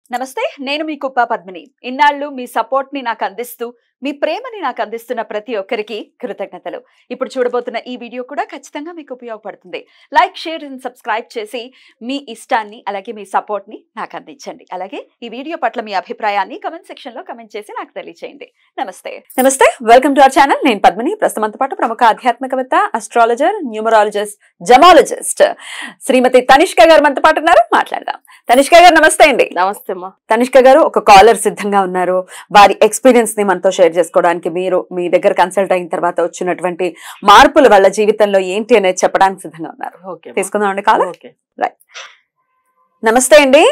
నమస్తే నేను మీ కుప్ప పద్మిని ఇన్నాళ్ళు మీ సపోర్ట్ ని నాకు అందిస్తూ మీ ప్రేమని నాకు అందిస్తున్న ప్రతి ఒక్కరికి కృతజ్ఞతలు ఇప్పుడు చూడబోతున్న ఈ వీడియో కూడా ఖచ్చితంగా మీకు ఉపయోగపడుతుంది లైక్ షేర్ అండ్ సబ్స్క్రైబ్ చేసి మీ ఇష్టాన్ని అలాగే మీ సపోర్ట్ ని నాకు అందించండి అలాగే ఈ వీడియో పట్ల మీ అభిప్రాయాన్ని కమెంట్ సెక్షన్ లో కమెంట్ చేసి నాకు తెలియజేయండి నమస్తే నమస్తే వెల్కమ్ టు అవర్ ఛానల్ నేను పద్మిని ప్రస్తుతంతో పాటు ప్రముఖ ఆధ్యాత్మికవేత్త astrologer numerologist gemologist Srimati Tanishka గారు మనతో పాటు ఉన్నారు మాట్లాడదాం తనిష్క గారు నమస్తే అండి నమస్తే అమ్మా తనిష్క గారు ఒక కాలర్ సిద్ధంగా ఉన్నారు వారి ఎక్స్పీరియన్స్ ని మనతో షేర్ చేసుకోవడానికి మీరు మీ దగ్గర కన్సల్ట్ అయిన తర్వాత వచ్చినటువంటి మార్పులు వాళ్ళ జీవితంలో ఏంటి అనేది చెప్పడానికి సిద్ధంగా ఉన్నారు ఓకే తీసుకుందాం అండి కాలర్ ఓకే నమస్తే అండి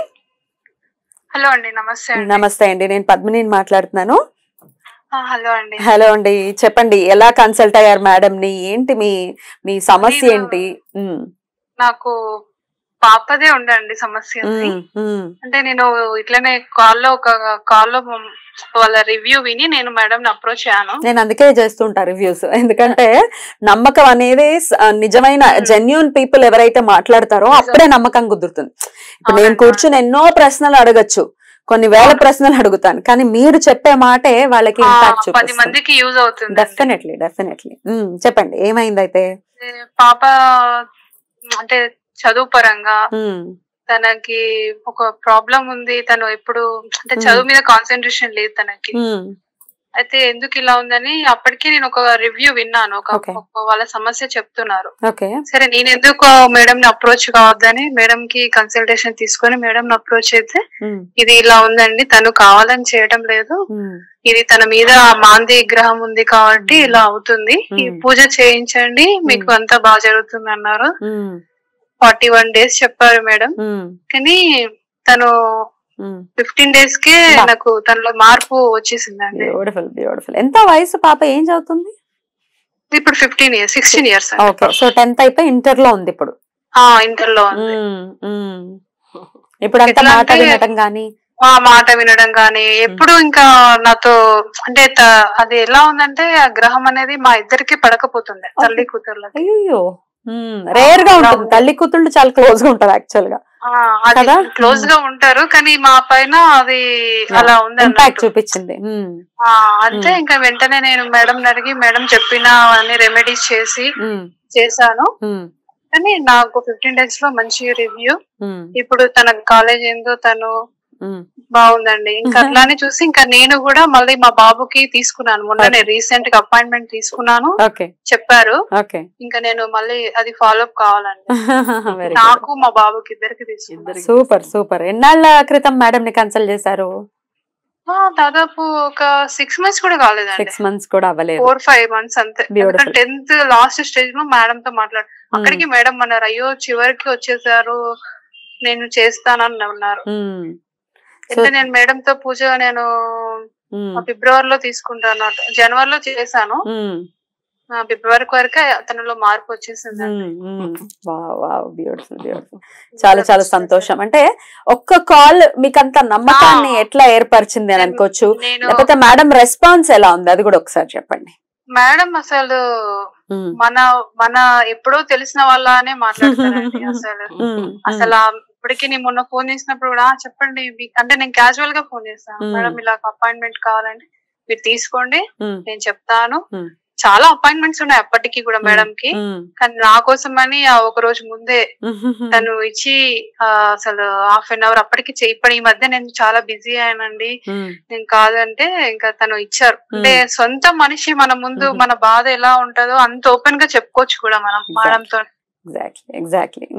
హలో అండి నమస్తే అండి నమస్తే అండి నేను పద్మిని మాట్లాడుతున్నాను ఆ, హలో అండి హలో అండి చెప్పండి ఎలా కన్సల్ట్ అయ్యారు మేడం ని ఏంటి మీ మీ సమస్య నేను- ఏంటి ఉమ్, నాకు పాపదే ఉండండి సమస్య అది. ఉమ్, ఉమ్, అంటే నేను ఇట్లనే కాల్లో ఒక కాల్లో వాళ్ళ రివ్యూ విని నేను మేడం అప్రోచ్ అయ్యాను నేను అందుకే చేస్తుంటా రివ్యూస్ ఎందుకంటే నమ్మకం అనేది స- నిజమైన Hmm. జెన్యున్ పీపుల్ ఎవరైతే మాట్లాడతారో అప్పుడే నమ్మకం కుదురుతుంది ఇప్పుడు నేను అవునండి. కూర్చుని ఎన్నో ప్రశ్నలు అడగచ్చు కొన్ని వేల అవును. ప్రశ్నలు అడుగుతాను కానీ మీరు చెప్పే మాటే వాళ్ళకి ఆ, ఇంపాక్ట్ పది చూపిస్తుంది మందికి యూజ్ అవుతుంది డెఫినెట్లీ డెఫినెట్లీ చెప్పండి ఏమైంది అయితే పాప అంటే చదువు పరంగా ఉమ్, తనకి ఒక ప్రాబ్లం ఉంది తను ఎప్పుడు అంటే Hmm. చదువు మీద కాన్సన్ట్రేషన్ లేదు తనకి ఉమ్, అయితే ఎందుకు ఇలా ఉందని అప్పటికే నేను ఒక రివ్యూ విన్నాను ఒక Okay. ఒక వాళ్ళ సమస్య చెప్తున్నారు ఓకే సరే నేను ఎందుకు మేడం ని అప్రోచ్ కావద్దని మేడం కి కన్సల్టేషన్ తీసుకొని మేడం ని అప్రోచ్ అయితే ఉమ్, ఇది ఇలా ఉందండి తను కావాలని చేయడం లేదు ఉమ్, ఇది తన మీద మాంది గ్రహం ఉంది కాబట్టి Hmm. ఇలా అవుతుంది ఈ Hmm. పూజ చేయించండి మీకు Hmm. అంతా బాగా జరుగుతుంది అన్నారు ఉమ్, ఫార్టీ వన్ డేస్ చెప్పారు మేడం ఉమ్, కానీ తను ఉమ్. ఫిఫ్టీన్ డేస్ కే బా. నాకు తనలో మార్పు వచ్చేసిందండి బ్యూటిఫుల్ బ్యూటిఫుల్ ఎంత వయసు పాప ఏం చదువుతుంది ఇప్పుడు fifteen years sixteen years okay so tenth అయిపోయి ఇంటర్ లో ఉంది ఇప్పుడు ఇంటర్ లో ఉంది ఉమ్, ఉమ్. ఇప్పుడు అంతా ఎట్లా మాట అంటే- వినటం గానీ ఆ మాట వినడం గానీ ఎప్పుడు ఇంకా నాతో అంటే త- అది ఎలా ఉందంటే ఆ గ్రహం అనేది మా ఇద్దరికి పడకపోతుండే తల్లి కూతుర్లకి అయ్యో రేర్ గా ఉంటుంది అవును. తల్లి కూతుళ్ళు చాలా క్లోజ్ గా ఉంటది యాక్చువల్ గా ఆ, అది కదా? క్లోజ్ గా ఉంటారు కానీ మా పైన అది అలా ఉంది ఇంపాక్ట్ అన్నట్టు. చూపించింది ఉమ్, ఆ, అంతే ఉమ్. ఇంకా వెంటనే నేను మేడం అడిగి మేడం చెప్పిన అన్ని రెమెడీస్ చేసి ఉమ్, చేశాను ఉమ్, కానీ నాకు ఫిఫ్టీన్ డేస్ లో మంచి రివ్యూ ఉమ్, ఇప్పుడు తన కాలేజ్ ఏందో తను ఉమ్. బాగుందండి ఇంకా అట్లానే చూసి ఇంకా నేను కూడా మళ్ళీ మా బాబుకి తీసుకున్నాను మొన్ననే రీసెంట్ గా అపాయింట్మెంట్ తీసుకున్నాను ఓకే చెప్పారు ఓకే ఇంకా నేను మళ్ళీ అది ఫాలో అప్ కావాలండి వెరీ నాకు మా బాబుకి ఇద్దరికి తీసుకున్నాను ఇద్దరికి సూపర్ సూపర్ ఎన్నాళ్ళ క్రితం మేడం ని కన్సల్ట్ చేశారు ఆ, దాదాపు ఒక సిక్స్ మంత్స్ కూడా కాలేదండి సిక్స్ మంత్స్ కూడా అవ్వలేదు ఫోర్ ఫైవ్ మంత్స్ అంతే Beautiful. టెన్త్ లాస్ట్ స్టేజ్ లో మేడం తో మాట్లాడు అక్కడికి మేడం అన్నారు అయ్యో చివరికి వచ్చేసారు నేను చేస్తానని ఉన్నారు ఉమ్, అంటే నేను మేడం తో పూజ నేను ఉమ్, ఫిబ్రవరిలో తీసుకుంటాను జనవరిలో చేశాను ఉమ్. ఆ, ఫిబ్రవరి వరకు తనలో మార్పు వచ్చేసింది బ్యూటిఫుల్ బ్యూటిఫుల్ చాలా చాలా సంతోషం అంటే ఒక్క కాల్ మీకు అంత నమ్మకాన్ని ఆ. ఎట్లా ఏర్పరిచింది అని అనుకోవచ్చు నేను లేకపోతే మేడం రెస్పాన్స్ ఎలా ఉంది అది కూడా ఒకసారి చెప్పండి మేడం అసలు ఉమ్, మన మన ఎప్పుడో తెలిసిన వాళ్ళనే మాట్లాడతారండి అసలు ఉమ్, అసలు ఆ ఇప్పటికి నేను మొన్న ఫోన్ చేసినప్పుడు కూడా "ఆ, చెప్పండి మీ- అంటే నేను క్యాజువల్ గా ఫోన్ చేస్తాను Hmm. మేడం ఇలా అపాయింట్మెంట్ కావాలంటే మీరు తీసుకోండి ఉమ్, నేను చెప్తాను Hmm. చాలా అపాయింట్మెంట్స్ ఉన్నాయి అప్పటికి కూడా Hmm. మేడం కి ఉమ్, కానీ నా కోసమని ఆ ఒక రోజు ముందే ఉమ్, తను ఇచ్చి ఆ, అసలు హాఫ్ అన్ అవర్ అప్పటికి చే- ఇప్పుడు ఈ మధ్య నేను చాలా బిజీ అయ్యానండి ఉమ్, నేను కాదంటే ఇంకా తను ఇచ్చారు అంటే సొంత మనిషి మన ముందు Mhm. మన బాధ ఎలా ఉంటుందో అంత ఓపెన్ గా చెప్పుకోవచ్చు కూడా మనం Exactly. మేడంతో ఎగ్జాక్ట్లీ ఎగ్జాక్ట్లీ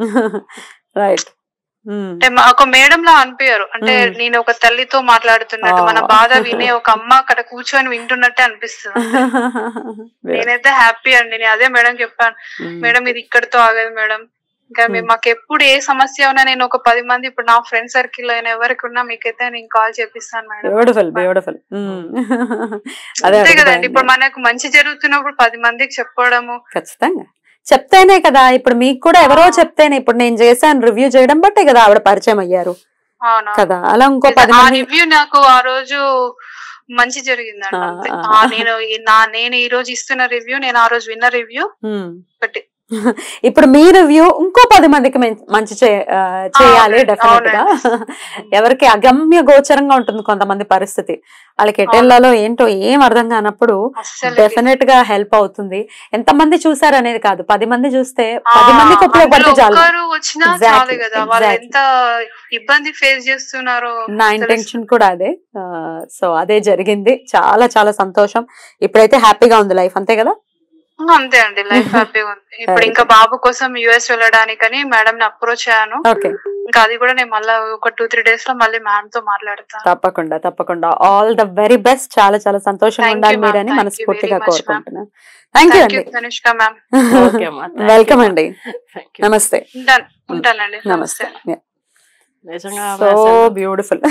రైట్ అంటే మా- ఒక మేడం లా అనిపించారు అంటే Hmm. నేను ఒక తల్లితో మాట్లాడుతున్నట్టు మన Oh. బాధ వినే ఒక అమ్మ అక్కడ కూర్చొని వింటున్నట్టే అనిపిస్తుంది నేనైతే హ్యాపీ అండి నేను అదే మేడం చెప్పాను మేడం ఇది ఇక్కడితో ఆగదు మేడం ఇంకా మేము మాకు ఎప్పుడు ఏ సమస్య ఉన్నా నేను ఒక పది మంది ఇప్పుడు నా ఫ్రెండ్ సర్కిల్ అయినా ఎవరికి ఉన్నా మీకైతే నేను కాల్ చేపిస్తాను మేడం బ్యూటిఫుల్ బ్యూటిఫుల్ అదే అంతే కదండి అడుగుతానండి. ఇప్పుడు మనకు మంచి జరుగుతున్నప్పుడు పది మందికి చెప్పడము ఖచ్చితంగా చెప్తేనే కదా ఇప్పుడు మీకు కూడా ఎవరో చెప్తేనే ఇప్పుడు నేను చేశాను రివ్యూ చేయడం బట్టే కదా ఆవిడ పరిచయం అయ్యారు అవునా కదా అలా ఇంకో పది ఆ మంది రివ్యూ నాకు ఆ రోజు మంచి జరిగిందండి ఆ, అంతే. ఆ. ఆ, నేను ఈ- నా నేను ఈ రోజు ఇస్తున్న రివ్యూ నేను ఆ రోజు విన్న రివ్యూ ఉమ్, ఒకటి ఇప్పుడు మీ రివ్యూ ఇంకో పది మందికి మెం- మంచి చే- ఆ, చేయాలి అవునండి, డెఫినెట్ గా ఎవరికి అగమ్య గోచరంగా ఉంటుంది కొంతమంది పరిస్థితి వాళ్ళకి ఎటెల్లాలో ఏంటో ఏం అర్థం కానప్పుడు అస్సలు డెఫినెట్ గా హెల్ప్ అవుతుంది ఎంత మంది చూసారు అనేది కాదు పది మంది చూస్తే ఆ, పది మందికి ఉపయోగపడితే అందులో చాలు ఒక్కరు వచ్చినా Exactly, చాలు కదా వాళ్ళు exactly. ఎంత ఇబ్బంది ఫేస్ చేస్తున్నారో నా తెలుసు. ఇంటెన్షన్ కూడా అదే సో అదే జరిగింది చాలా చాలా సంతోషం ఇప్పుడైతే హ్యాపీగా ఉంది లైఫ్ అంతే కదా అంతే అండి లైఫ్ హ్యాపీగా ఉంది ఇప్పుడు ఇంకా బాబు కోసం యుఎస్ వెళ్ళడానికని మేడం ని అప్రోచ్ అయ్యాను ఓకే ఇంకా అది కూడా నేను మళ్ళీ ఒక టూ త్రీ డేస్ లో మళ్ళీ మ్యామ్ తో మాట్లాడతాను తప్పకుండా తప్పకుండా ఆల్ ద వెరీ బెస్ట్ చాలా చాలా సంతోషంగా Thank ఉండాలి you, ma'am. మీరని Thank you మనస్ఫూర్తిగా very much, ma'am. కోరుకుంటున్నాను థ్యాంక్ యూ థ్యాంక్ యూ అండి తనిష్క మ్యామ్ ఓకే అమ్మా thank you, వెల్కమ్ అమ్మా. అండి Thank you. నమస్తే ఉంటాను ఉంటానండి నమస్తే నిజంగా సో అసలు బ్యూటిఫుల్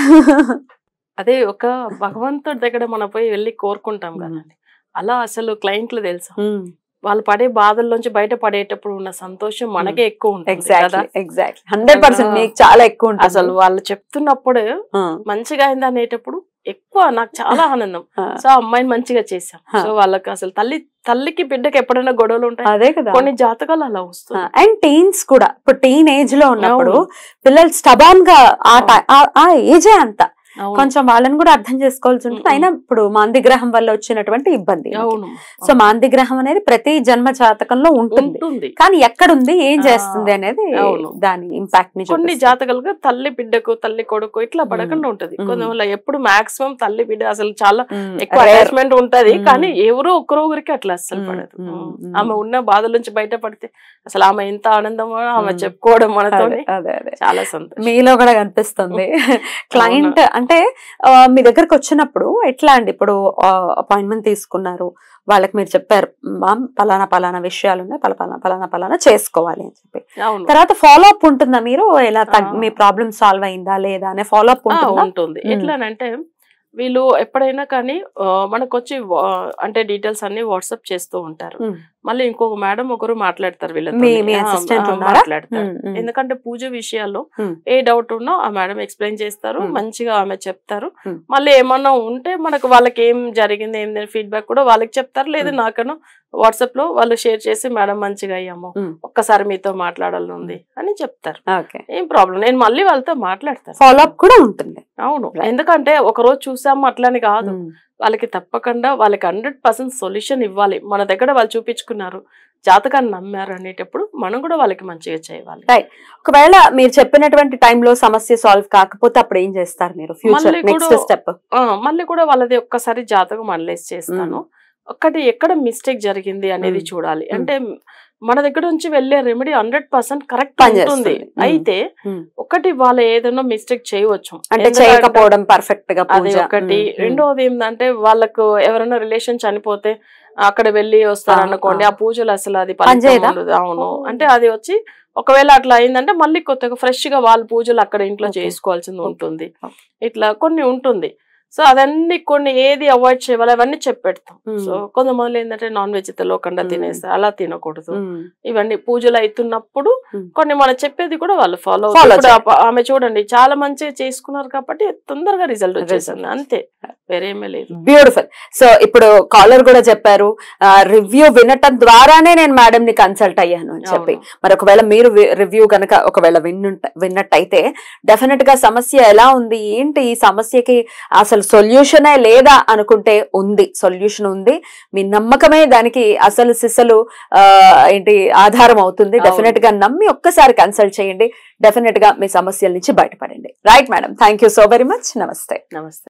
అదే ఒక భగవంతుడి దగ్గర మనం పోయి వెళ్ళి కోరుకుంటాం కదండి అలా అసలు క్లయింట్లు తెలుసా వాళ్ళు పడే బాధల్లోంచి బయట పడేటప్పుడు ఉన్న సంతోషం మనకే ఎక్కువ ఉంటుంది కదా ఎగ్జాక్ట్లీ ఎగ్జాక్ట్లీ హండ్రెడ్ పర్సెంట్ అలా- మీకు చాలా ఎక్కువ ఉంటుంది అసలు వాళ్ళు చెప్తున్నప్పుడు ఆ, మంచిగా అయింది అనేటప్పుడు ఎక్కువ నాకు చాలా ఆనందం ఆ, సో ఆ అమ్మాయిని మంచిగా చేశాం హా. సో వాళ్ళకి అసలు తల్లి తల్లికి బిడ్డకి ఎప్పుడైనా గొడవలు ఉంటాయి అదే కదా కొన్ని జాతకాలు అలా వస్తాయి అండ్ టీన్స్ కూడా ఇప్పుడు టీన్ ఏజ్ లో ఉన్నప్పుడు అవును. పిల్లలు స్టబాన్ గా ఆ అవును. ti- ఆ- ఆ ఏజే అంత అవును. కొంచెం వాళ్ళని కూడా అర్థం చేసుకోవాల్సి ఉంటుంది మ్మ్. అయినా ఇప్పుడు మాంది గ్రహం వల్ల వచ్చినటువంటి ఇబ్బంది అవును సో మాంది గ్రహం అనేది ప్రతి జన్మ జాతకంలో ఉంటుంది ఉంటుంది కానీ ఎక్కడుంది ఏం ఆ, చేస్తుంది అనేది అవును. దాని ఇంపాక్ట్ ని కొన్ని చూపిస్తుంది. జాతకాలుగా తల్లి బిడ్డకు తల్లి కొడుకు ఇట్లా పడకుండా ఉంటది మ్మ్. కొంత ఎప్పుడు మాక్సిమం తల్లి బిడ్డ అసలు చాలా మ్మ్. ఎక్కువ Rare. అటాచ్మెంట్ ఉంటది మ్మ్. కానీ ఎవరో ఒక్కరొకరికి అట్లా అస్సలు మ్మ్. పడదు మ్మ్. మ్మ్. మ్మ్. ఆమె ఉన్న బాధల నుంచి బయటపడితే అసలు ఆమె ఎంత ఆనందమో ఆమె మ్మ్. చెప్పుకోవడం మనతో అదే అదే అదే చాలా సంతోషం మీలో కూడా కనిపిస్తుంది క్లయింట్ అంటే ఆ, మీ దగ్గరకు వచ్చినప్పుడు ఎట్లా అండి ఇప్పుడు అపాయింట్మెంట్ తీసుకున్నారు వాళ్ళకి మీరు చెప్పారు మామ్ పలానా పలానా విషయాలు ఉన్నాయి పలా పలానా పలానా పలానా చేసుకోవాలి అని చెప్పి అవును తర్వాత ఫాలో అప్ ఉంటుందా మీరు ఎలా తగ్- ఆ. మీ ప్రాబ్లమ్ సాల్వ్ అయిందా లేదా అనే ఫాలో అప్ ఆ, ఉంటుందా ఉంటుంది మ్మ్. ఎట్లానంటే వీళ్ళు ఎప్పుడైనా కానీ ఆ, మనకు వచ్చి వా- అంటే డీటెయిల్స్ అన్ని వాట్సాప్ చేస్తూ ఉంటారు మ్మ్. మళ్ళీ ఇంకొక మేడం ఒకరు మాట్లాడతారు వీళ్ళతో మీ- మీ assistant ఉన్నారా? మాట్లాడతారు మ్మ్, మ్మ్. ఎందుకంటే పూజ విషయాల్లో Hmm. ఏ డౌట్ ఉన్నా ఆ మేడం ఎక్స్ప్లెయిన్ చేస్తారు Hmm. మంచిగా ఆమె చెప్తారు Hmm. మళ్ళీ ఏమన్నా ఉంటే మనకు వాళ్ళకి ఏం జరిగింది ఏం ఫీడ్బ్యాక్ కూడా వాళ్ళకి చెప్తారు లేదా Hmm. నాకను వాట్సాప్ లో వాళ్ళు షేర్ చేసి మేడం మంచిగా అయ్యాము Hmm. ఒక్కసారి మీతో మాట్లాడాలని ఉంది అని చెప్తారు ఓకే ఏం ప్రాబ్లం నేను మళ్ళీ వాళ్ళతో మాట్లాడతాను ఫాలో అప్ కూడా ఉంటుంది అవును Right. ఎందుకంటే ఒక రోజు చూసాము అట్లని కాదు మ్మ్. వాళ్ళకి తప్పకుండా వాళ్ళకి హండ్రెడ్ పర్సెంట్ సొల్యూషన్ ఇవ్వాలి మన దగ్గర వాళ్ళు చూపించుకున్నారు జాతకాన్ని నమ్మారు అనేటప్పుడు మనం కూడా వాళ్ళకి మంచిగా చేయాలి ఒకవేళ మీరు చెప్పినటువంటి టైంలో సమస్య సాల్వ్ కాకపోతే అప్పుడు ఏం చేస్తారు మీరు ఫ్యూచర్ మళ్ళీ నెక్స్ట్ కూడా- స్టెప్ ఆ, మళ్ళీ కూడా వాళ్ళది ఒక్కసారి జాతకం అనలైజ్ చేస్తాను ఒక్కటి ఎక్కడ మిస్టేక్ జరిగింది అనేది మ్మ్. చూడాలి మ్మ్. అంటే మన దగ్గర నుంచి వెళ్ళే రెమెడీ హండ్రెడ్ పర్సెంట్ కరెక్ట్ పనిచేస్తుంది. ఉంటుంది మ్మ్. అయితే మ్మ్. ఒకటి వాళ్ళు ఏదైనా మిస్టేక్ చేయవచ్చు అంటే ఎందుకంటే- చేయకపోవడం పర్ఫెక్ట్ గా అది పూజ ఒకటి మ్మ్. రెండోది ఏంటంటే వాళ్ళకు ఎవరైనా రిలేషన్ చనిపోతే అక్కడ వెళ్ళి వస్తారు ఆ, అనుకోండి ఆ. ఆ పూజలు అసలు అది పని ఫలితం చేయదా? ఉండదు. అవును ఓ. అంటే అది వచ్చి ఒకవేళ అట్లా అయిందంటే మళ్ళీ కొత్తగా ఫ్రెష్ గా వాళ్ళ పూజలు అక్కడ ఇంట్లో Okay. చేసుకోవాల్సింది Okay. ఉంటుంది Okay. ఇట్లా కొన్ని ఉంటుంది సో అదన్నీ కొన్ని ఏది అవాయిడ్ చేయాలి అవన్నీ చెప్పెడతాం మ్మ్. సో కొంతమంది ఏంటంటే నాన్ వెజ్ తెలియకుండా మ్మ్. తినేస్తారు అలా తినకూడదు మ్మ్. ఇవన్నీ పూజలు అవుతున్నప్పుడు మ్మ్. కొన్ని మనం చెప్పేది కూడా వాళ్ళు ఫాలో Follow ఆమె చూడండి చాలా మంచిగా చేసుకున్నారు కాబట్టి తొందరగా రిజల్ట్ వచ్చేసింది Result. అంతే వేరేమీ లేదు బ్యూటిఫుల్ సో ఇప్పుడు కాలర్ కూడా చెప్పారు రివ్యూ వినటం ద్వారానే నేను మేడం ని కన్సల్ట్ అయ్యాను అని చెప్పి అవును. మరి ఒకవేళ మీరు రివ్యూ గనక ఒకవేళ విన్నుంట విన్నట్టయితే డెఫినెట్ గా సమస్య ఎలా ఉంది ఏంటి ఈ సమస్యకి అసలు సొల్యూషనే లేదా అనుకుంటే ఉంది సొల్యూషన్ ఉంది మీ నమ్మకమే దానికి అసలు సిసలు ఆ, ఏంటి ఆధారం అవుతుంది అవును. డెఫినెట్ గా నమ్మి ఒక్కసారి కన్సల్ట్ చేయండి డెఫినెట్ గా మీ సమస్యల నుంచి బయటపడండి right madam thank you so very much నమస్తే నమస్తే